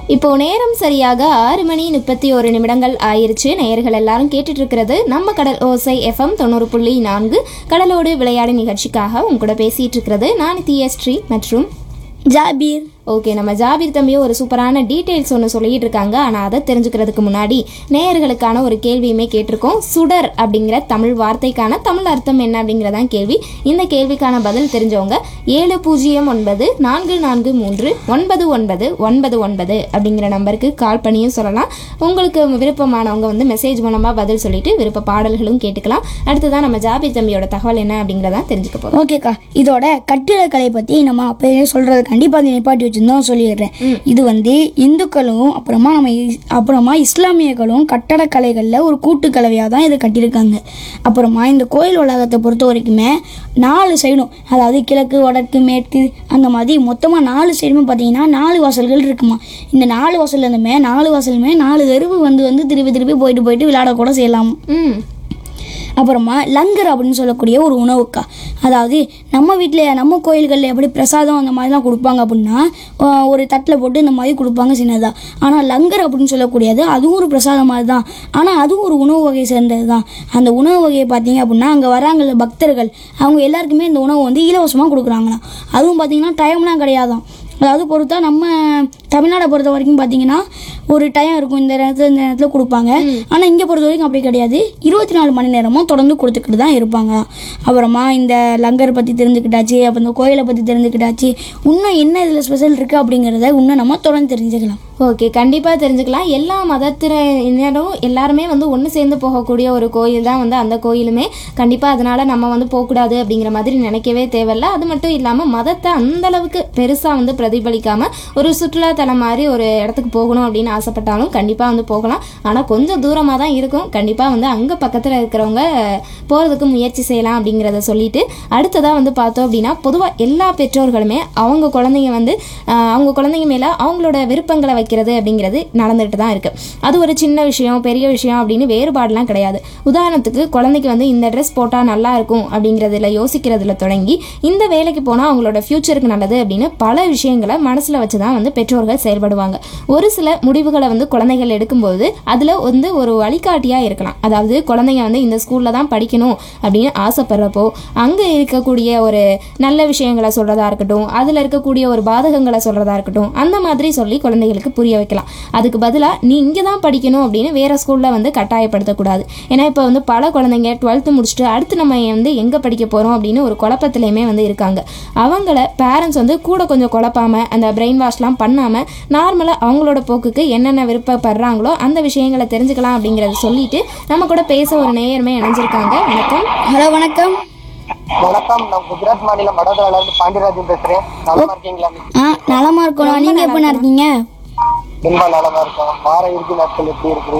இப்போ நேரம் சரியாக ஆறு மணி முப்பத்தி ஒரு நிமிடங்கள் ஆயிருச்சு நேயர்கள் எல்லாரும் கேட்டுட்டு இருக்கிறது நம்ம கடல் ஓசை எஃப்எம் தொண்ணூறு புள்ளி நான்கு கடலோடு விளையாடு நிகழ்ச்சிக்காக உங்க கூட பேசிட்டு இருக்கிறது நான் தியஸ்ரீ மற்றும் ஜாபீர் ஓகே நம்ம ஜாபீர் தம்பியும் ஒரு சூப்பரான டீட்டெயில்ஸ் ஒன்று சொல்லிட்டு இருக்காங்க ஆனால் அதை தெரிஞ்சுக்கிறதுக்கு முன்னாடி நேயர்களுக்கான ஒரு கேள்வியுமே கேட்டிருக்கோம் சுடர் அப்படிங்கிற தமிழ் வார்த்தைக்கான தமிழ் அர்த்தம் என்ன அப்படிங்கிறதான் கேள்வி இந்த கேள்விக்கான பதில் தெரிஞ்சவங்க ஏழு பூஜ்ஜியம் ஒன்பது நான்கு நான்கு மூன்று ஒன்பது ஒன்பது ஒன்பது ஒன்பது அப்படிங்கிற நம்பருக்கு கால் பண்ணியும் சொல்லலாம் உங்களுக்கு விருப்பமானவங்க வந்து மெசேஜ் மூலமாக பதில் சொல்லிட்டு விருப்ப பாடல்களும் கேட்டுக்கலாம் அடுத்ததான் நம்ம ஜாபீர் தம்பியோட தகவல் என்ன அப்படிங்கிறதான் தெரிஞ்சுக்க போகிறோம் ஓகேக்கா இதோட கட்டிடக்கலை பற்றி நம்ம அப்பயே சொல்கிறது கண்டிப்பாக அதை நிப்பாட்டி வச்சுருந்தோம் சொல்லிடுறேன் இது வந்து இந்துக்களும் அப்புறமா நம்ம இஸ்- அப்புறமா இஸ்லாமியர்களும் கட்டடக்கலைகளில் ஒரு கூட்டு கலவையாக தான் இதை கட்டியிருக்காங்க அப்புறமா இந்த கோயில் வளாகத்தை பொறுத்த வரைக்குமே நாலு சைடும் அதாவது கிழக்கு வடக்கு மேற்கு அந்த மாதிரி மொத்தமாக நாலு சைடுமே பார்த்தீங்கன்னா நாலு வாசல்கள் இருக்குமா இந்த நாலு வாசல் இருந்துமே நாலு வாசலுமே நாலு தெருவு வந்து வந்து திருப்பி திருப்பி போயிட்டு போயிட்டு விளையாட கூட செய்யலாம் ம் அப்புறமா லங்கர் அப்படின்னு சொல்லக்கூடிய ஒரு உணவுக்கா அதாவது நம்ம வீட்டில் நம்ம கோயில்களில் எப்படி பிரசாதம் அந்த மாதிரிலாம் கொடுப்பாங்க அப்படின்னா ஆஹ் ஒரு தட்டில் போட்டு இந்த மாதிரி கொடுப்பாங்க சின்னதாக ஆனால் லங்கர் அப்படின்னு சொல்லக்கூடியது அதுவும் ஒரு பிரசாதம் மாதிரி தான் ஆனால் அதுவும் ஒரு உணவு வகையை சேர்ந்தது தான் அந்த உணவு வகையை பார்த்தீங்க அப்படின்னா அங்கே வராங்கல்ல பக்தர்கள் அவங்க எல்லாருக்குமே இந்த உணவு வந்து இலவசமாக கொடுக்குறாங்களாம் அதுவும் பார்த்தீங்கன்னா டைம்லாம் கிடையாதாம் அதாவது பொறுத்தா நம்ம தமிழ்நாடை பொறுத்த வரைக்கும் பார்த்தீங்கன்னா ஒரு டைம் இருக்கும் இந்த நேரத்தில் இந்த நேரத்தில் கொடுப்பாங்க ஆனால் இங்கே பொறுத்த வரைக்கும் அப்படி கிடையாது இருபத்தி நாலு மணி நேரமும் தொடர்ந்து கொடுத்துக்கிட்டு தான் இருப்பாங்க அப்புறமா இந்த லங்கர் பற்றி தெரிஞ்சுக்கிட்டாச்சு அப்போ இந்த கோயிலை பற்றி தெரிஞ்சுக்கிட்டாச்சு இன்னும் என்ன இதில் ஸ்பெஷல் இருக்குது அப்படிங்கிறத இன்னும் நம்ம தொடர்ந்து தெரிஞ்சுக்கலாம் ஓகே கண்டிப்பாக தெரிஞ்சுக்கலாம் எல்லா மதத்தினரும் எல்லாருமே வந்து ஒன்று சேர்ந்து போகக்கூடிய ஒரு கோயில் தான் வந்து அந்த கோயிலுமே கண்டிப்பாக அதனால நம்ம வந்து போகக்கூடாது அப்படிங்கிற மாதிரி நினைக்கவே தேவையில்ல அது மட்டும் இல்லாமல் மதத்தை அந்த அளவுக்கு பெருசாக வந்து பிரதிபலிக்காமல் ஒரு சுற்றுலாத்தலம் மாதிரி ஒரு இடத்துக்கு போகணும் அப்படின்னு ஆசைப்பட்டாலும் கண்டிப்பாக வந்து போகலாம் ஆனால் கொஞ்சம் தூரமாக தான் இருக்கும் கண்டிப்பாக வந்து அங்கே பக்கத்தில் இருக்கிறவங்க போகிறதுக்கு முயற்சி செய்யலாம் அப்படிங்கிறத சொல்லிட்டு அடுத்ததாக வந்து பார்த்தோம் அப்படின்னா பொதுவாக எல்லா பெற்றோர்களுமே அவங்க குழந்தைங்க வந்து ஆஹ், அவங்க குழந்தைங்க மேலே அவங்களோட விருப்பங்களை வைக்கிறது அப்படிங்கிறது நடந்துட்டு தான் இருக்குது அது ஒரு சின்ன விஷயம் பெரிய விஷயம் அப்படின்னு வேறுபாடுலாம் கிடையாது உதாரணத்துக்கு குழந்தைக்கு வந்து இந்த ட்ரெஸ் போட்டால் நல்லா இருக்கும் அப்படிங்கிறதுல யோசிக்கிறதுல தொடங்கி இந்த வேலைக்கு போனால் அவங்களோட ஃப்யூச்சருக்கு நல்லது அப்படின்னு பல விஷயங்களை மனசில் வச்சு தான் வந்து பெற்றோர்கள் செயல்படுவாங்க ஒரு சில முடிவுகளை வந்து குழந்தைகள் எடுக்கும்போது அதில் வந்து ஒரு வழிகாட்டியாக இருக்கலாம் அதாவது குழந்தைங்க வந்து இந்த ஸ்கூலில் தான் படிக்கணும் அப்படின்னு ஆசைப்படுறப்போ அங்கே இருக்கக்கூடிய ஒரு நல்ல விஷயங்களை சொல்கிறதா இருக்கட்டும் அதில் இருக்கக்கூடிய ஒரு பாதகங்களை சொல்கிறதா இருக்கட்டும் அந்த மாதிரி சொல்லி குழந்தைகளுக்கு புரிய வைக்கலாம் அதுக்கு பதிலாக நீ இங்கே தான் படிக்கணும் அப்படின்னு வேறு ஸ்கூலில் வந்து கட்டாயப்படுத்தக்கூடாது ஏன்னா இப்போ வந்து பல குழந்தைங்க டுவெல்த்து முடிச்சுட்டு அடுத்து நம்ம வந்து எங்கே படிக்க போகிறோம் அப்படின்னு ஒரு குழப்பத்திலையுமே வந்து இருக்காங்க அவங்கள பேரண்ட்ஸ் வந்து கூட கொஞ்சம் குழப்பாம அந்த பிரெயின் வாஷ்லாம் பண்ணாமல் நார்மலாக அவங்களோட போக்குக்கு என்னென்ன விருப்பப்படுறாங்களோ அந்த விஷயங்களை தெரிஞ்சுக்கலாம் அப்படிங்கிறத சொல்லிட்டு நம்ம கூட பேச ஒரு நேயருமே இணைஞ்சிருக்காங்க வணக்கம் ஹலோ வணக்கம் வணக்கம் நான் குஜராத் மாநிலம் வடோதரால இருந்து பாண்டியராஜன் பேசுறேன் நலமா இருக்கீங்களா ஆ நலமா இருக்கணும் நீங்கள் எப்படிண்ணா இருக்கீங்க ரொம்ப நலமா இருக்கோம் வார இறுதி நாட்கள் எப்படி இருக்குது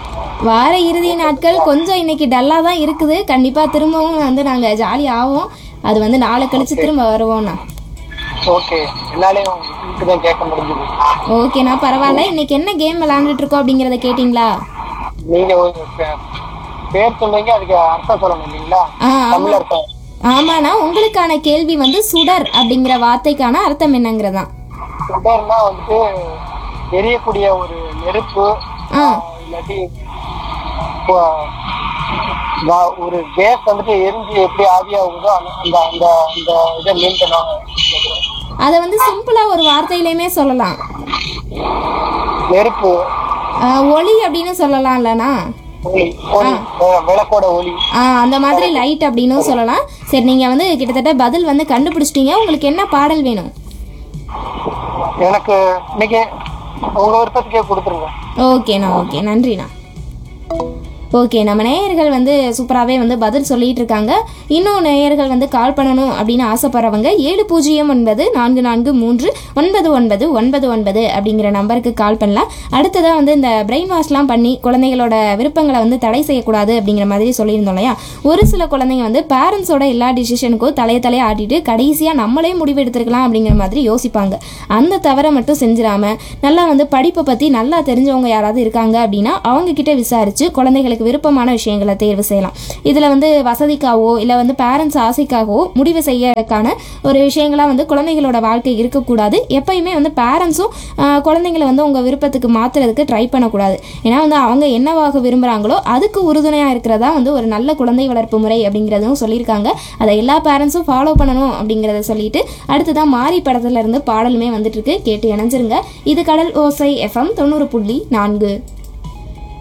வார இறுதி நாட்கள் கொஞ்சம் இன்னைக்கு டல்லாக தான் இருக்குது கண்டிப்பாக திரும்பவும் வந்து நாங்கள் ஜாலி ஆவோம் அது வந்து நாளை கழிச்சு திரும்ப வருவோம்ண்ணா ஓகே என்னாலையும் தான் கேட்க முடிஞ்சது ஓகேண்ணா பரவாயில்ல இன்னைக்கு என்ன கேம் விளாண்டுட்டு இருக்கோம் அப்படிங்கிறத கேட்டிங்களா நீங்க ஒரு பே- பேர் சொன்னீங்க அதுக்கு அர்த்தம் சொல்லணும் இல்லைங்களா ஆ தமிழ் அர்த்தம் ஆமாண்ணா உங்களுக்கான கேள்வி வந்து சுடர் அப்படிங்கிற வார்த்தைக்கான அர்த்தம் என்னங்கிறதான் சுடர்னா வந்துட்டு எரியக்கூடிய ஒரு நெருப்பு ஆ இல்லாட்டி இப்போ, வா- ஒரு கேஸ் வந்துட்டு எரிஞ்சு எப்படி ஆவியாகுதோ அந்த அந்த அந்த அந்த இதை மீன் பண்ணுவாங்க அதை வந்து சிம்பிளாக ஒரு வார்த்தையிலையுமே சொல்லலாம் நெருப்பு ஆ, ஒளி அப்படின்னு சொல்லலாம் இல்லைண்ணா ஒளி ஒளி வி- விளக்கோட ஒளி ஆ அந்த மாதிரி லைட் அப்படின்னும் சொல்லலாம் சரி நீங்கள் வந்து கிட்டத்தட்ட பதில் வந்து கண்டுபிடிச்சிட்டீங்க உங்களுக்கு என்ன பாடல் வேணும் எனக்கு இன்னைக்கு உங்க விருப்பத்துக்கே கொடுத்துருங்க ஓகேண்ணா ஓகே நன்றிண்ணா ஓகே நம்ம நேயர்கள் வந்து சூப்பராகவே வந்து பதில் சொல்லிட்டு இருக்காங்க இன்னும் நேயர்கள் வந்து கால் பண்ணணும் அப்படின்னு ஆசைப்படுறவங்க ஏழு பூஜ்ஜியம் ஒன்பது நான்கு நான்கு மூன்று ஒன்பது ஒன்பது ஒன்பது ஒன்பது அப்படிங்கிற நம்பருக்கு கால் பண்ணலாம் அடுத்ததாக வந்து இந்த பிரெயின் வாஷ்லாம் பண்ணி குழந்தைகளோட விருப்பங்களை வந்து தடை செய்யக்கூடாது அப்படிங்கிற மாதிரி சொல்லியிருந்தோம் இல்லையா ஒரு சில குழந்தைங்க வந்து பேரண்ட்ஸோட எல்லா டிசிஷனுக்கும் தலைய தலையை ஆட்டிட்டு கடைசியாக நம்மளே முடிவு எடுத்திருக்கலாம் அப்படிங்கிற மாதிரி யோசிப்பாங்க அந்த தவறை மட்டும் செஞ்சிடாம நல்லா வந்து படிப்பை பற்றி நல்லா தெரிஞ்சவங்க யாராவது இருக்காங்க அப்படின்னா அவங்க கிட்ட விசாரிச்சு குழந்தைகளுக்கு அவங்களுக்கு விருப்பமான விஷயங்களை தேர்வு செய்யலாம் இதில் வந்து வசதிக்காகவோ இல்லை வந்து பேரண்ட்ஸ் ஆசைக்காகவோ முடிவு செய்யறதுக்கான ஒரு விஷயங்களாக வந்து குழந்தைகளோட வாழ்க்கை இருக்கக்கூடாது எப்பயுமே வந்து பேரண்ட்ஸும் குழந்தைங்களை வந்து உங்கள் விருப்பத்துக்கு மாற்றுறதுக்கு ட்ரை பண்ணக்கூடாது ஏன்னா வந்து அவங்க என்னவாக விரும்புகிறாங்களோ அதுக்கு உறுதுணையாக இருக்கிறதா வந்து ஒரு நல்ல குழந்தை வளர்ப்பு முறை அப்படிங்கிறதும் சொல்லியிருக்காங்க அதை எல்லா பேரண்ட்ஸும் ஃபாலோ பண்ணணும் அப்படிங்கிறத சொல்லிட்டு அடுத்ததான் மாரி படத்துல இருந்து பாடலுமே வந்துட்டு இருக்கு கேட்டு இணைஞ்சிருங்க இது கடல் ஓசை எஃப்எம் தொண்ணூறு புள்ளி நான்கு